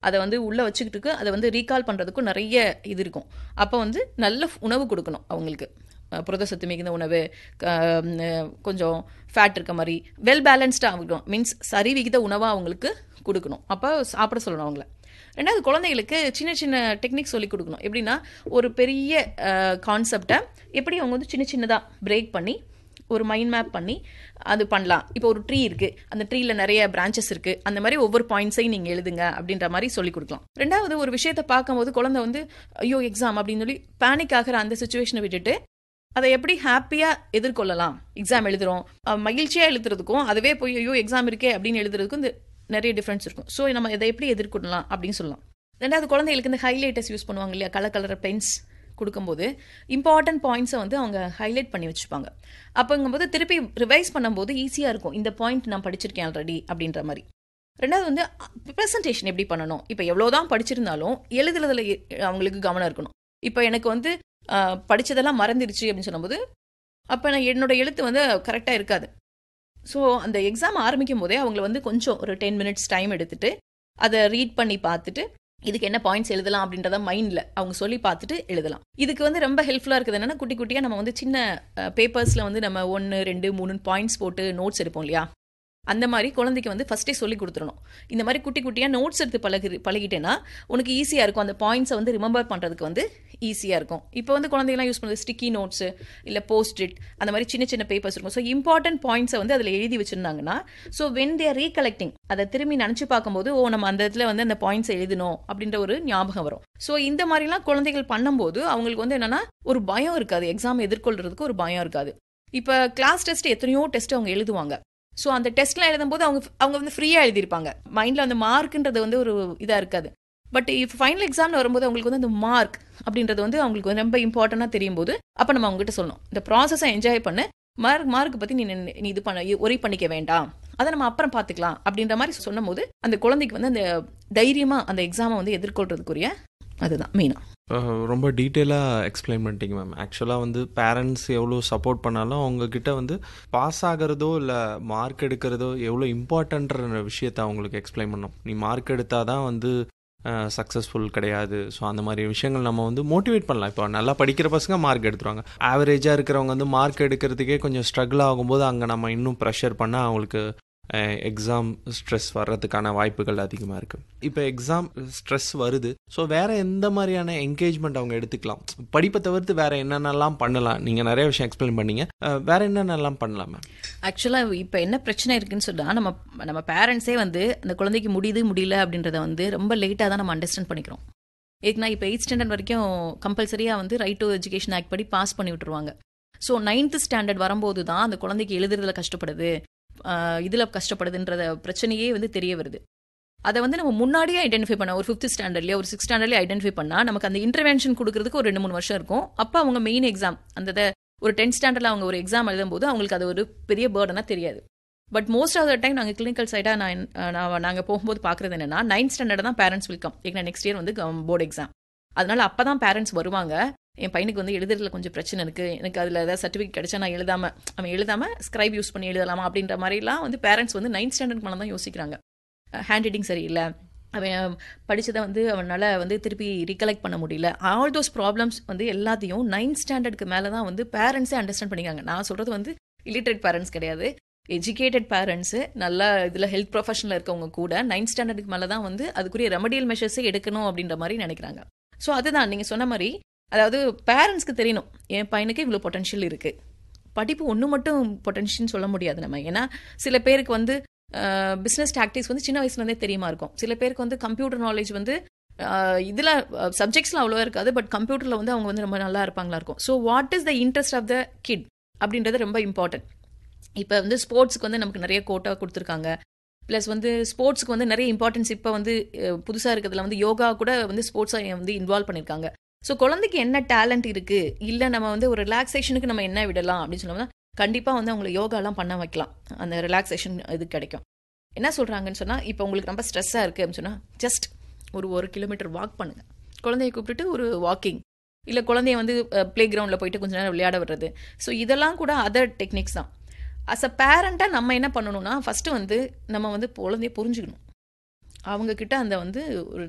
அதை வந்து உள்ளே வச்சுக்கிட்டு அதை வந்து ரீகால் பண்ணுறதுக்கும் நிறைய இது இருக்கும் அப்போ வந்து நல்ல உணவு கொடுக்கணும் அவங்களுக்கு அஹ் புரத சத்து மிகுந்த உணவு க- ம், கொஞ்சம் ஃபேட் இருக்க மாதிரி வெல் பேலன்ஸ்டாக ஆகணும் மீன்ஸ் சரி விகித உணவாக அவங்களுக்கு கொடுக்கணும் அப்போ சாப்பிட சொல்லணும் அவங்கள ரெண்டாவது குழந்தைகளுக்கு சின்ன சின்ன டெக்னிக் சொல்லி கொடுக்கணும் எப்படின்னா ஒரு பெரிய கான்செப்டை எப்படி அவங்க வந்து சின்ன சின்னதாக பிரேக் பண்ணி ஒரு மைண்ட் மேப் பண்ணி அது பண்ணலாம் இப்போ ஒரு ட்ரீ இருக்கு அந்த ட்ரீல நிறைய பிரான்ச்சஸ் இருக்கு அந்த மாதிரி ஒவ்வொரு பாயிண்ட்ஸையும் நீங்க எழுதுங்க அப்படின்ற மாதிரி சொல்லி கொடுக்கலாம் ரெண்டாவது ஒரு விஷயத்தை பார்க்கும்போது குழந்தை வந்து ஐயோ எக்ஸாம் அப்படின்னு சொல்லி பேனிக் ஆகிற அந்த சுச்சுவேஷனை விட்டுட்டு அதை எப்படி ஹாப்பியா எதிர்கொள்ளலாம் எக்ஸாம் எழுதுறோம் அஹ் மகிழ்ச்சியா எழுதுறதுக்கும் அதுவே போய் ஐயோ எக்ஸாம் இருக்கே அப்படின்னு எழுதுறதுக்கும் இந்த நிறைய டிஃப்ரென்ஸ் இருக்கும் ஸோ நம்ம இதை எப்படி எதிர்கொள்ளலாம் அப்படின்னு சொல்லலாம் ரெண்டாவது குழந்தைகளுக்கு இந்த ஹைலைட்டர்ஸ் யூஸ் பண்ணுவாங்க இல்லையா கலர் கலர் பென்ஸ் கொடுக்கும்போது இம்பார்ட்டன்ட் பாயிண்ட்ஸை வந்து அவங்க ஹைலைட் பண்ணி வச்சுப்பாங்க அப்போங்கும்போது திருப்பி ரிவைஸ் பண்ணும்போது ஈஸியாக இருக்கும் இந்த பாயிண்ட் நான் படிச்சிருக்கேன் ஆல்ரெடி அப்படின்ற மாதிரி ரெண்டாவது வந்து ப்ரெசன்டேஷன் எப்படி பண்ணணும் இப்போ எவ்வளோதான் படிச்சிருந்தாலும் எழுதுறதுல எ- அவங்களுக்கு கவனம் இருக்கணும் இப்போ எனக்கு வந்து அஹ், படிச்சதெல்லாம் மறந்துடுச்சு அப்படின்னு சொல்லும்போது அப்போ நான் என்னோட எழுத்து வந்து கரெக்டாக இருக்காது ஸோ அந்த எக்ஸாம் ஆரம்பிக்கும் போதே அவங்கள வந்து கொஞ்சம் ஒரு டென் மினிட்ஸ் டைம் எடுத்துட்டு அதை ரீட் பண்ணி பார்த்துட்டு இதுக்கு என்ன பாயிண்ட்ஸ் எழுதலாம் அப்படின்றத மைண்டில் அவங்க சொல்லி பார்த்துட்டு எழுதலாம் இதுக்கு வந்து ரொம்ப ஹெல்ப்ஃபுல்லாக இருக்குது என்னன்னா குட்டி குட்டியாக நம்ம வந்து சின்ன பேப்பர்ஸில் வந்து நம்ம ஒன்று ரெண்டு மூணு பாயிண்ட்ஸ் போட்டு நோட்ஸ் எடுப்போம் இல்லையா அந்த மாதிரி குழந்தைக்கு வந்து ஃபஸ்ட்டே சொல்லி கொடுத்துடணும் இந்த மாதிரி குட்டி குட்டியாக நோட்ஸ் எடுத்து பழகி பழகிட்டேன்னா உனக்கு ஈஸியாக இருக்கும் அந்த பாயிண்ட்ஸை வந்து ரிமெம்பர் பண்ணுறதுக்கு வந்து ஈஸியாக இருக்கும் இப்போ வந்து குழந்தைங்கலாம் யூஸ் பண்ணுறது ஸ்டிக்கி நோட்ஸு இல்லை போஸ்ட் இட் அந்த மாதிரி சின்ன சின்ன பேப்பர்ஸ் இருக்கும் ஸோ இம்பார்ட்டன்ட் பாயிண்ட்ஸை வந்து அதில் எழுதி வச்சுருந்தாங்கன்னா ஸோ வென் தேர் ரீகலெக்டிங் அதை திரும்பி நினச்சி பார்க்கும்போது ஓ நம்ம அந்த இடத்துல வந்து அந்த பாயிண்ட்ஸை எழுதணும் அப்படின்ற ஒரு ஞாபகம் வரும் ஸோ இந்த மாதிரிலாம் குழந்தைகள் பண்ணும்போது அவங்களுக்கு வந்து என்னன்னா ஒரு பயம் இருக்காது எக்ஸாம் எதிர்கொள்றதுக்கு ஒரு பயம் இருக்காது இப்போ கிளாஸ் டெஸ்ட் எத்தனையோ டெஸ்ட் அவங்க எழுதுவாங்க ஸோ அந்த டெஸ்ட்லாம் எழுதும்போது அவங்க அவங்க வந்து ஃப்ரீயாக எழுதியிருப்பாங்க மைண்டில் அந்த மார்க்குன்றது வந்து ஒரு இதாக இருக்காது பட் இப்போ ஃபைனல் எக்ஸாம்ல வரும்போது அவங்களுக்கு வந்து அந்த மார்க் அப்படின்றது வந்து அவங்களுக்கு வந்து ரொம்ப இம்பார்ட்டண்ட்டாக தெரியும் போது அப்போ நம்ம அவங்ககிட்ட சொல்லணும் இந்த ப்ராசஸை என்ஜாய் பண்ணு மார்க் மார்க் பற்றி நீ நின்னு- நீ இது பண்ண ஒரி பண்ணிக்க வேண்டாம் அதை நம்ம அப்புறம் பார்த்துக்கலாம் அப்படின்ற மாதிரி சொன்னும் போது அந்த குழந்தைக்கு வந்து அந்த தைரியமாக அந்த எக்ஸாமை வந்து எதிர்கொள்றதுக்குரிய அதுதான் மெயினாக அஹ் ரொம்ப டீட்டெயிலாக எக்ஸ்பிளைன் பண்ணிட்டீங்க மேம் ஆக்சுவலாக வந்து பேரண்ட்ஸ் எவ்வளோ சப்போர்ட் பண்ணாலும் அவங்கக்கிட்ட வந்து பாஸ் ஆகிறதோ இல்லை மார்க் எடுக்கிறதோ எவ்வளோ இம்பார்ட்டன்ற விஷயத்த அவங்களுக்கு எக்ஸ்பிளைன் பண்ணணும் நீ மார்க் எடுத்தால் தான் வந்து சக்ஸஸ்ஃபுல் கிடையாது ஸோ அந்த மாதிரி விஷயங்கள் நம்ம வந்து மோட்டிவேட் பண்ணலாம் இப்போ நல்லா படிக்கிற பசங்க மார்க் எடுத்துருவாங்க ஆவரேஜாக இருக்கிறவங்க வந்து மார்க் எடுக்கிறதுக்கே கொஞ்சம் ஸ்ட்ரகிள் ஆகும்போது அங்கே நம்ம இன்னும் ப்ரெஷர் பண்ணால் அவங்களுக்கு எக்ஸாம் ஸ்ட்ரெஸ் வர்றதுக்கான வாய்ப்புகள் அதிகமாக இருக்குது இப்போ எக்ஸாம் ஸ்ட்ரெஸ் வருது ஸோ வேற எந்த மாதிரியான என்கேஜ்மெண்ட் அவங்க எடுத்துக்கலாம் படிப்பை தவிர்த்து வேற என்னென்னலாம் பண்ணலாம் நீங்கள் நிறைய விஷயம் எக்ஸ்பிளைன் பண்ணீங்க அஹ் வேற என்னென்னலாம் பண்ணலாம் மேம் ஆக்சுவலாக இப்போ என்ன பிரச்சனை இருக்குன்னு சொன்னால் நம்ம நம்ம பேரண்ட்ஸே வந்து அந்த குழந்தைக்கு முடியுது முடியல அப்படின்றத வந்து ரொம்ப லேட்டாக தான் நம்ம அண்டர்ஸ்டாண்ட் பண்ணிக்கிறோம் ஏன்னா இப்போ எயிட் ஸ்டாண்டர்ட் வரைக்கும் கம்பல்சரியாக வந்து ரைட் டு எஜுகேஷன் ஆக்ட் படி பாஸ் பண்ணி விட்டுருவாங்க ஸோ நைன்த் ஸ்டாண்டர்ட் வரும்போது தான் அந்த குழந்தைக்கு எழுதுறதுல கஷ்டப்படுது இதில் கஷ்டப்படுதுன்றத பிரச்சனையே வந்து தெரிய வருது அதை வந்து நம்ம முன்னாடியே ஐடென்டிஃபை பண்ண ஒரு ஃபிஃப்த் ஸ்டாண்டர்ட்லேயே ஒரு சிக்ஸ் ஸ்டாண்டர்ட்லேயே ஐடென்டிஃபை பண்ணால் நமக்கு அந்த இன்டர்வென்ஷன் கொடுக்கறதுக்கு ஒரு ரெண்டு மூணு வருஷம் இருக்கும் அப்போ அவங்க மெயின் எக்ஸாம் அந்த இத ஒரு டென்த் ஸ்டாண்டர்டில் அவங்க ஒரு எக்ஸாம் எழுதும்போது அவங்களுக்கு அது ஒரு பெரிய பேர்டனாக தெரியாது but most of the time நாங்கள் கிளினிக்கல் சைடாக நான் நான் நாங்கள் போகும்போது பார்க்குறது என்னன்னா நைன்த் ஸ்டாண்டர்ட் தான் பேரண்ட்ஸ் வெல்கம் ஏன்னா நெக்ஸ்ட் இயர் வந்து போர்டு எக்ஸாம் அதனால அப்போ தான் பேரண்ட்ஸ் வருவாங்க என் பையனுக்கு வந்து எழுதுறதுல கொஞ்சம் பிரச்சனை இருக்குது எனக்கு அதில் ஏதாவது சர்டிஃபிகேட் கிடைச்சா நான் எழுதாம அவன் எழுதாம ஸ்கிரைப் யூஸ் பண்ணி எழுதலாமா அப்படின்ற மாதிரிலாம் வந்து பேரண்ட்ஸ் வந்து நைன்த் ஸ்டாண்டர்ட் மேலே தான் யோசிக்கிறாங்க ஹேண்ட் ரைட்டிங் சரியில்லை அவன் படிச்சதை வந்து அவனால் வந்து திருப்பி ரீகலெக்ட் பண்ண முடியல ஆல் தோஸ் ப்ராப்ளம்ஸ் வந்து எல்லாத்தையும் நைன்த் ஸ்டாண்டர்டுக்கு மேலே தான் வந்து பேரண்ட்ஸே அண்டர்ஸ்டாண்ட் பண்ணிக்காங்க நான் சொல்கிறது வந்து இல்லிட்ரேட் பேரண்ட்ஸ் கிடையாது எஜுகேட்டட் பேரண்ட்ஸு நல்லா இதில் ஹெல்த் ப்ரொஃபஷனில் இருக்கவங்க கூட நைன்த் ஸ்டாண்டர்டுக்கு மேலே தான் வந்து அதுக்குரிய ரெமடியல் மெஷர்ஸே எடுக்கணும் அப்படின்ற மாதிரி நினைக்கிறாங்க ஸோ அதுதான் நீங்கள் சொன்ன மாதிரி அதாவது பேரண்ட்ஸ்க்கு தெரியணும் என் பையனுக்கு இவ்வளோ பொட்டன்ஷியல் இருக்குது படிப்பு ஒன்று மட்டும் பொட்டன்ஷியல்னு சொல்ல முடியாது நம்ம ஏன்னா சில பேருக்கு வந்து பிஸ்னஸ் டாக்டிக்ஸ் வந்து சின்ன வயசுலேருந்தே தெரியுமா இருக்கும் சில பேருக்கு வந்து கம்ப்யூட்டர் நாலேஜ் வந்து இதில் சப்ஜெக்ட்ஸ்லாம் அவ்வளோவா இருக்காது பட் கம்ப்யூட்டரில் வந்து அவங்க வந்து ரொம்ப நல்லா இருப்பாங்களா இருக்கும் so what is the interest of the kid அப்படின்றது ரொம்ப இம்பார்ட்டன்ட் இப்போ வந்து ஸ்போர்ட்ஸ்க்கு வந்து நமக்கு நிறைய கோட்டா கொடுத்துருக்காங்க ப்ளஸ் வந்து ஸ்போர்ட்ஸ்க்கு வந்து நிறைய இம்பார்ட்டன்ஸ் இப்போ வந்து புதுசாக இருக்கிறதுல வந்து யோகா கூட வந்து ஸ்போர்ட்ஸை வந்து இன்வால்வ் பண்ணியிருக்காங்க ஸோ குழந்தைக்கு என்ன டேலண்ட் இருக்குது இல்லை நம்ம வந்து ஒரு ரிலாக்ஸேஷனுக்கு நம்ம என்ன விடலாம் அப்படின்னு சொன்னோம்னா கண்டிப்பாக வந்து அவங்களை யோகாலாம் பண்ண வைக்கலாம் அந்த ரிலாக்ஸேஷன் இது கிடைக்கும் என்ன சொல்கிறாங்கன்னு சொன்னால் இப்போ உங்களுக்கு ரொம்ப ஸ்ட்ரெஸ்ஸாக இருக்குது அப்படின்னு சொன்னால் ஜஸ்ட் ஒரு ஒரு கிலோமீட்டர் வாக் பண்ணுங்கள் குழந்தைய கூப்பிட்டுட்டு ஒரு வாக்கிங் இல்லை குழந்தைய வந்து ப்ளே கிரவுண்டில் போயிட்டு கொஞ்ச நேரம் விளையாட விடுறது ஸோ இதெல்லாம் கூட அதர் டெக்னிக்ஸ் தான் அஸ் அ பேரண்ட்டாக நம்ம என்ன பண்ணணும்னா ஃபஸ்ட்டு வந்து நம்ம வந்து குழந்தைய புரிஞ்சுக்கணும் அவங்கக்கிட்ட அந்த வந்து ஒரு